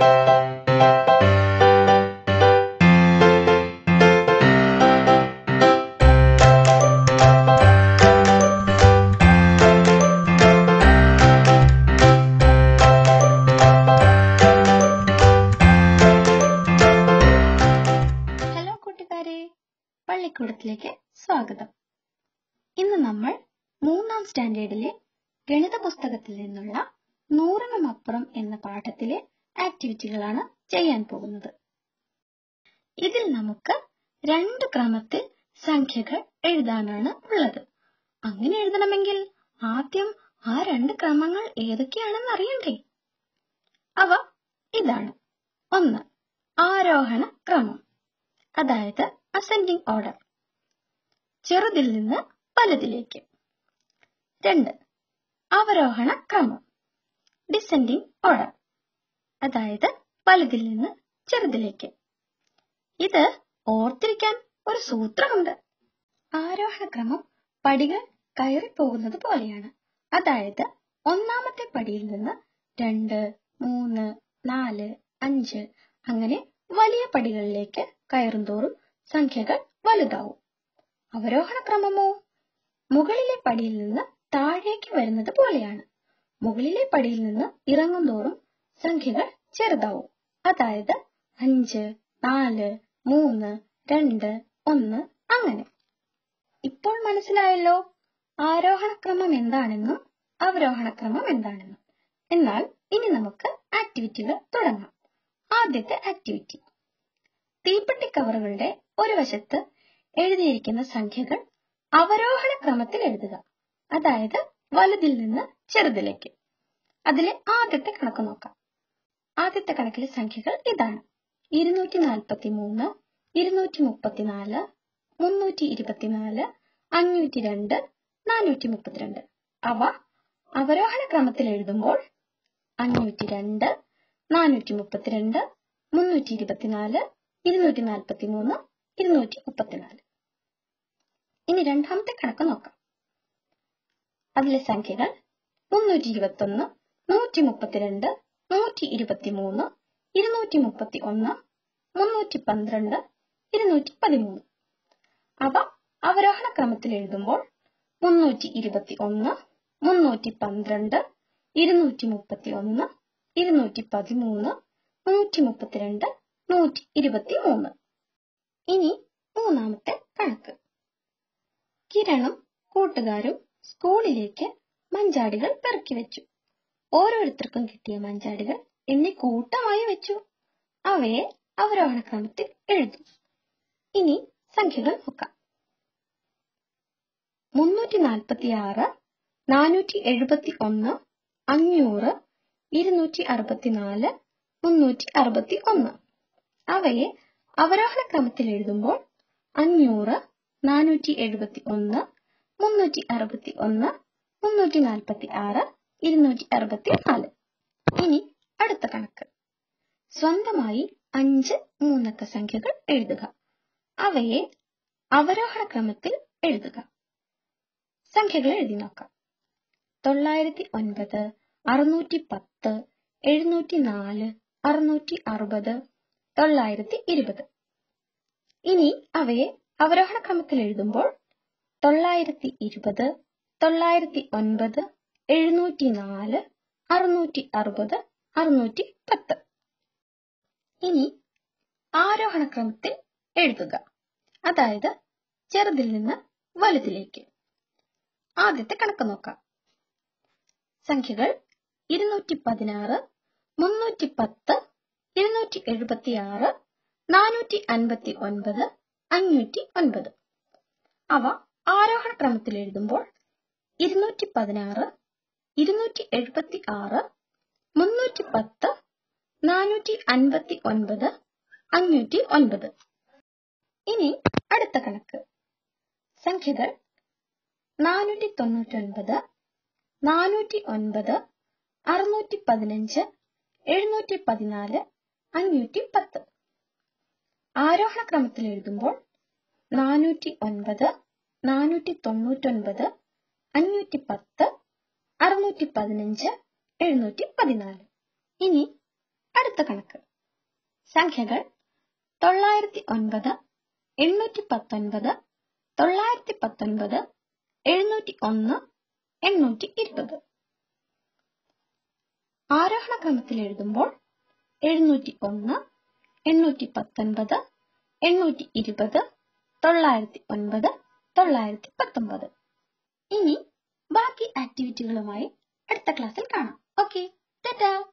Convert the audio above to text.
hello കൂട്ടുകാരെ പള്ളിക്കൂടത്തിലേക്ക് സ്വാഗതം ഇന്ന് നമ്മൾ മൂന്നാം സ്റ്റാൻഡേർഡിലെ ഗണിത പുസ്തകത്തിൽ നിന്നുള്ള നൂറിനുമപ്പുറം എന്ന പാഠത്തിലെ ആക്ടിവിറ്റികളാണ് ചെയ്യാൻ പോകുന്നത് ഇതിൽ നമുക്ക് രണ്ട് ക്രമത്തിൽ സംഖ്യകൾ എഴുതാനാണ് ഉള്ളത് അങ്ങനെ എഴുതണമെങ്കിൽ ആദ്യം ആ രണ്ട് ക്രമങ്ങൾ ഏതൊക്കെയാണെന്ന് അറിയണ്ടേ അവ ഇതാണ് ഒന്ന് ആരോഹണ ക്രമം അതായത് അസെൻഡിങ് ഓർഡർ ചെറുതിൽ നിന്ന് വലുതിലേക്ക് രണ്ട് അവരോഹണ ക്രമം ഡിസെൻഡിങ് ഓർഡർ അതായത് വലുതിൽ നിന്ന് ചെറുതിലേക്ക് ഇത് ഓർത്തിരിക്കാൻ ഒരു സൂത്രമുണ്ട് ആരോഹണ ക്രമം പടികൾ കയറിപ്പോകുന്നത് പോലെയാണ് അതായത് ഒന്നാമത്തെ പടിയിൽ നിന്ന് രണ്ട് മൂന്ന് നാല് അഞ്ച് അങ്ങനെ വലിയ പടികളിലേക്ക് കയറുന്തോറും സംഖ്യകൾ വലുതാവും അവരോഹണ ക്രമമോ മുകളിലെ പടിയിൽ നിന്ന് താഴേക്ക് വരുന്നത് പോലെയാണ് മുകളിലെ പടിയിൽ നിന്ന് ഇറങ്ങുന്തോറും സംഖ്യകൾ ചെറുതാവും അതായത് അഞ്ച് നാല് മൂന്ന് രണ്ട് ഒന്ന് അങ്ങനെ ഇപ്പോൾ മനസ്സിലായല്ലോ ആരോഹണക്രമം എന്താണെന്നും അവരോഹണക്രമം എന്താണെന്നും എന്നാൽ ഇനി നമുക്ക് ആക്ടിവിറ്റികൾ തുടങ്ങാം ആദ്യത്തെ ആക്ടിവിറ്റി തീപ്പെട്ടി കവറുകളുടെ ഒരു വശത്ത് എഴുതിയിരിക്കുന്ന സംഖ്യകൾ അവരോഹണ ക്രമത്തിൽ എഴുതുക അതായത് വലുതിൽ നിന്ന് ചെറുതിലേക്ക് അതിലെ ആദ്യത്തെ കണക്ക് നോക്കാം ആദ്യത്തെ കണക്കിലെ സംഖ്യകൾ ഇതാണ് ഇരുന്നൂറ്റി നാൽപ്പത്തി മൂന്ന് ഇരുന്നൂറ്റി മുപ്പത്തിനാല് മുന്നൂറ്റി ഇരുപത്തിനാല് അഞ്ഞൂറ്റി രണ്ട് നാനൂറ്റി മുപ്പത്തിരണ്ട് അവ അവരോഹണ ക്രമത്തിൽ എഴുതുമ്പോൾ അഞ്ഞൂറ്റി രണ്ട് നാനൂറ്റി മുപ്പത്തിരണ്ട് മുന്നൂറ്റി ഇരുപത്തിനാല് ഇരുന്നൂറ്റി നാൽപ്പത്തി മൂന്ന് ഇരുന്നൂറ്റി മുപ്പത്തിനാല് ഇനി രണ്ടാമത്തെ കണക്ക് നോക്കാം അതിലെ സംഖ്യകൾ മുന്നൂറ്റി ഇരുപത്തി ഒന്ന് നൂറ്റി മുപ്പത്തിരണ്ട് നൂറ്റി ഇരുപത്തി മൂന്ന് ഇരുന്നൂറ്റി മുപ്പത്തി ഒന്ന് മുന്നൂറ്റി പന്ത്രണ്ട് ഇരുന്നൂറ്റി പതിമൂന്ന് അവ അവരോഹണ ക്രമത്തിൽ എഴുതുമ്പോൾ മുന്നൂറ്റി ഇരുപത്തി ഒന്ന് മുന്നൂറ്റി പന്ത്രണ്ട് ഇരുന്നൂറ്റി മുപ്പത്തി ഒന്ന് ഇരുന്നൂറ്റി പതിമൂന്ന് നൂറ്റി മുപ്പത്തിരണ്ട് നൂറ്റി ഇരുപത്തി മൂന്ന് ഇനി മൂന്നാമത്തെ കണക്ക് കിരണും കൂട്ടുകാരും സ്കൂളിലേക്ക് മഞ്ചാടികൾ പെറുക്കി വെച്ചു ഓരോരുത്തർക്കും കിട്ടിയ മഞ്ചാടികൾ എന്നെ കൂട്ടമായി വെച്ചു അവയെ അവരോഹണ ക്രമത്തിൽ എഴുതി ഇനി സംഖ്യകൾ നോക്കാം മുന്നൂറ്റി നാൽപ്പത്തി ആറ് നാനൂറ്റി എഴുപത്തി ഒന്ന് അഞ്ഞൂറ് ഇരുന്നൂറ്റി അറുപത്തിനാല് മുന്നൂറ്റി അറുപത്തി ഒന്ന് അവയെ അവരോഹണ ക്രമത്തിൽ എഴുതുമ്പോൾ അഞ്ഞൂറ് നാനൂറ്റി എഴുപത്തി ഒന്ന് മുന്നൂറ്റി അറുപത്തി ഒന്ന് മുന്നൂറ്റി നാൽപ്പത്തി ആറ് ഇരുന്നൂറ്റി അറുപത്തി നാല് ഇനി അടുത്ത കണക്ക് സ്വന്തമായി അഞ്ച് മൂന്നക്ക സംഖ്യകൾ എഴുതുക അവയെ അവരോഹണ ക്രമത്തിൽ എഴുതുക സംഖ്യകൾ എഴുതി നോക്കാം തൊള്ളായിരത്തി ഒൻപത് അറുന്നൂറ്റി പത്ത് എഴുന്നൂറ്റി നാല് അറുന്നൂറ്റി അറുപത് തൊള്ളായിരത്തി ഇരുപത് ഇനി അവയെ അവരോഹണ ക്രമത്തിൽ എഴുതുമ്പോൾ തൊള്ളായിരത്തി ഇരുപത് തൊള്ളായിരത്തി ഒൻപത് എഴുന്നൂറ്റി നാല് അറുന്നൂറ്റി അറുപത് അറുന്നൂറ്റി പത്ത് ഇനി ആരോഹണ ക്രമത്തിൽ എഴുതുക അതായത് ചെറുതിൽ നിന്ന് വലുതിലേക്ക് ആദ്യത്തെ കണക്ക് നോക്കാം സംഖ്യകൾ ഇരുന്നൂറ്റി പതിനാറ് മുന്നൂറ്റി പത്ത് ഇരുന്നൂറ്റി എഴുപത്തി ആറ് നാനൂറ്റി അൻപത്തി ഒൻപത് അഞ്ഞൂറ്റി ഒൻപത് അവ ആരോഹണ ക്രമത്തിൽ എഴുതുമ്പോൾ ഇരുന്നൂറ്റി പതിനാറ് ഇരുന്നൂറ്റി എഴുപത്തി ആറ് മുന്നൂറ്റി പത്ത് നാനൂറ്റി അൻപത്തി ഒൻപത് അഞ്ഞൂറ്റി ഒൻപത് ഇനി അടുത്ത കണക്ക് സംഖ്യകൾ നാനൂറ്റി തൊണ്ണൂറ്റി ഒൻപത് നാനൂറ്റി ഒൻപത് അറുന്നൂറ്റി പതിനഞ്ച് എഴുന്നൂറ്റി പതിനാല് അഞ്ഞൂറ്റി പത്ത് ആരോഹണ ക്രമത്തിൽ എഴുതുമ്പോൾ നാനൂറ്റി ഒൻപത് നാനൂറ്റി തൊണ്ണൂറ്റൊൻപത് അഞ്ഞൂറ്റി പത്ത് അറുന്നൂറ്റി പതിനഞ്ച് എഴുന്നൂറ്റി പതിനാല് ഇനി അടുത്ത കണക്ക് സംഖ്യകൾ തൊള്ളായിരത്തി ഒൻപത് എണ്ണൂറ്റി പത്തൊൻപത് തൊള്ളായിരത്തി പത്തൊൻപത് എഴുന്നൂറ്റി ഒന്ന് എണ്ണൂറ്റി ഇരുപത് ആരോഹണ ക്രമത്തിൽ എഴുതുമ്പോൾ എഴുന്നൂറ്റി ഒന്ന് എണ്ണൂറ്റി പത്തൊൻപത് എണ്ണൂറ്റി ഇരുപത് തൊള്ളായിരത്തി ഒൻപത് തൊള്ളായിരത്തി പത്തൊമ്പത് ഇനി ബാക്കി ആക്ടിവിറ്റികളുമായി അടുത്ത ക്ലാസ്സിൽ കാണാം ഓക്കെ ടാറ്റാ